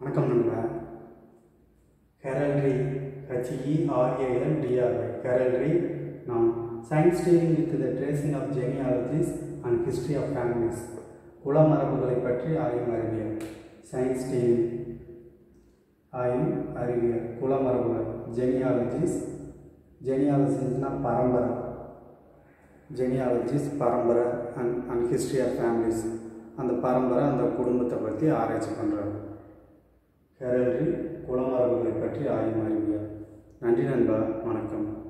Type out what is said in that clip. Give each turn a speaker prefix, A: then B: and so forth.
A: வணக்கம் நண்பா ஹெரல்ரி ஹெச்இஆர்ஏஎல் டிஆர்ஐ ஹெரல்ரி நாம் science dealing with the tracing of genealogies and history of families குலமரபுகளை பற்றி ஆய்வு அறிவியல் சயின்ஸ் டீலிங் ஆய்வு அறிவியல் குலமரபுகள் ஜெனியாலஜிஸ் ஜெனியாலஜிஸ்னால் பரம்பரை ஜெனியாலஜிஸ் பரம்பரை and and history of families அந்த பரம்பரை அந்த குடும்பத்தை பற்றி ஆராய்ச்சி பண்ணுறாங்க ஹெரல்ரி குலமரபுகளை பற்றி ஆய்வு அறிவியல் நன்றி நண்பா வணக்கம்